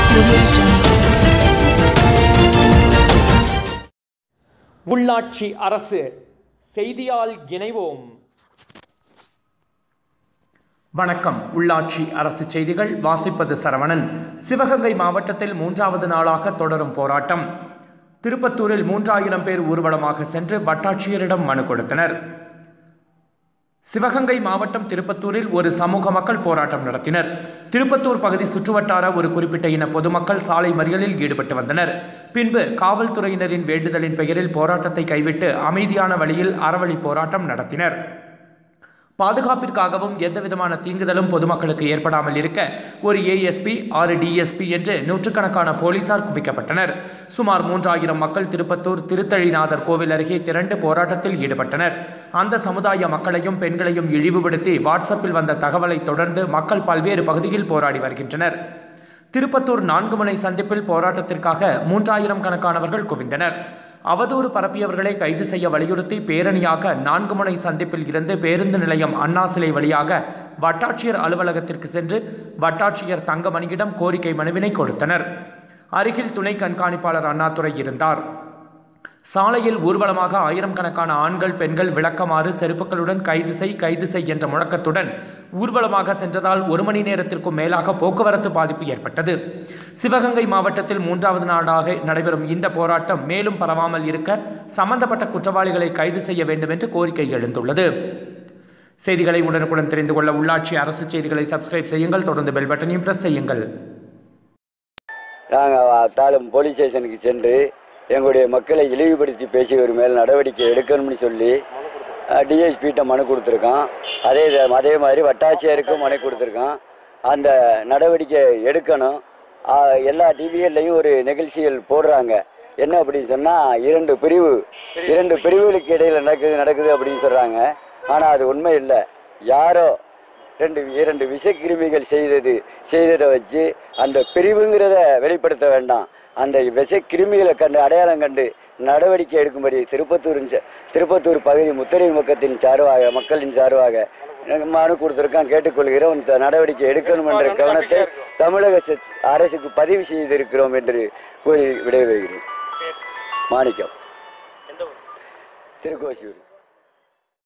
audio jungle. உள்ளாட்சி அரசு செய்தியால் இணைவோம் வணக்கம் உள்ளாட்சி அரசு செய்திகள் வாசிப்பது சரவணன் சிவகங்கை மாவட்டத்தில் மூன்றாவது நாளாக தொடரும் போராட்டம் திருப்பத்தூரில் மூன்றாயிரம் பேர் ஊர்வலமாக சென்று வட்டாட்சியரிடம் மனு கொடுத்தனர் சிவகங்கை மாவட்டம் திருப்பத்தூரில் ஒரு சமூக மக்கள் போராட்டம் நடத்தினர் திருப்பத்தூர் பகுதி சுற்றுவட்டார ஒரு குறிப்பிட்ட இன பொதுமக்கள் சாலை மறியலில் ஈடுபட்டு வந்தனர் பின்பு காவல்துறையினரின் வேண்டுதலின் பெயரில் போராட்டத்தை கைவிட்டு அமைதியான வழியில் அறவழி போராட்டம் நடத்தினர் பாதுகாப்பிற்காகவும் எந்தவிதமான தீங்குதலும் பொதுமக்களுக்கு ஏற்படாமல் இருக்க ஒரு ஏஎஸ்பி ஆறு டிஎஸ்பி என்று நூற்றுக்கணக்கான போலீசார் குவிக்கப்பட்டனர் சுமார் மூன்றாயிரம் மக்கள் திருப்பத்தூர் திருத்தழிநாதர் கோவில் அருகே திரண்டு போராட்டத்தில் ஈடுபட்டனர் அந்த சமுதாய மக்களையும் பெண்களையும் இழிவுபடுத்தி வாட்ஸ்அப்பில் வந்த தகவலை தொடர்ந்து மக்கள் பல்வேறு பகுதியில் போராடி வருகின்றனர் திருப்பத்தூர் நான்கு முனை சந்திப்பில் போராட்டத்திற்காக மூன்றாயிரம் கணக்கானவர்கள் குவிந்தனர் அவதூறு பரப்பியவர்களை கைது செய்ய வலியுறுத்தி பேரணியாக நான்கு முனை சந்திப்பில் இருந்து பேருந்து நிலையம் அண்ணா சிலை வழியாக வட்டாட்சியர் அலுவலகத்திற்கு சென்று வட்டாட்சியர் தங்கமணியிடம் கோரிக்கை மனுவினை கொடுத்தனர் அருகில் துணை கண்காணிப்பாளர் அண்ணாதுரை இருந்தார் சாலையில் ஊர்வலமாக ஆயிரம் கணக்கான ஆண்கள் பெண்கள் விளக்கமாறு செருப்புகளுடன் கைது செய் கைது செய் என்ற முழக்கத்துடன் ஊர்வலமாக சென்றதால் ஒரு மணி நேரத்திற்கும் மேலாக போக்குவரத்து பாதிப்பு ஏற்பட்டது சிவகங்கை மாவட்டத்தில் மூன்றாவது நாளாக நடைபெறும் இந்த போராட்டம் மேலும் பரவாமல் இருக்க சம்பந்தப்பட்ட குற்றவாளிகளை கைது செய்ய வேண்டும் என்று கோரிக்கை எழுந்துள்ளது செய்திகளை உடனுக்குடன் தெரிந்து கொள்ள உள்ளாட்சி அரசு செய்திகளை சப்ஸ்கிரைப் செய்யுங்கள் தொடர்ந்து பெல் பட்டனையும் பிரஸ் செய்யுங்கள் நாங்கள் தாலும் போலீஸ் ஸ்டேஷனுக்கு சென்று எங்களுடைய மக்களை இழிவுபடுத்தி பேசியவர் மேல் நடவடிக்கை எடுக்கணும்னு சொல்லி டிஎஸ்பிகிட்ட மனு கொடுத்துருக்கோம் அதே இத- அதே மாதிரி வட்டாட்சியருக்கும் மனு கொடுத்துருக்கோம் அந்த நடவடிக்கை எடுக்கணும் ஆ, எல்லா டிவிஎல்லையும் ஒரு நிகழ்ச்சிகள் போடுறாங்க என்ன அப்படின்னு சொன்னால் இரண்டு பிரிவு இரண்டு பிரிவுகளுக்கு இடையில் நடக்குது நடக்குது அப்படின்னு சொல்கிறாங்க ஆனால் அது உண்மை இல்லை யாரோ ரெண்டு இரண்டு விஷக்கிருமிகள் செய்தது செய்ததை வச்சு அந்த பிரிவுங்கிறத வெளிப்படுத்த வேண்டாம் அந்த விஷக்கிருமிகளை கண்டு அடையாளம் கண்டு நடவடிக்கை எடுக்கும்படி திருப்பத்தூரின் ச- திருப்பத்தூர் பகுதி முத்தரை மக்கத்தின் சார்பாக மக்களின் சார்பாக மனு கொடுத்திருக்கான் கேட்டுக்கொள்கிறோம் இந்த நடவடிக்கை எடுக்கணும் என்ற கவனத்தை தமிழக ச- அரசுக்கு பதிவு செய்திருக்கிறோம் என்று கூறி விடைபெறுகிறேன் மாணிக்கம் திருக்கோசியூர்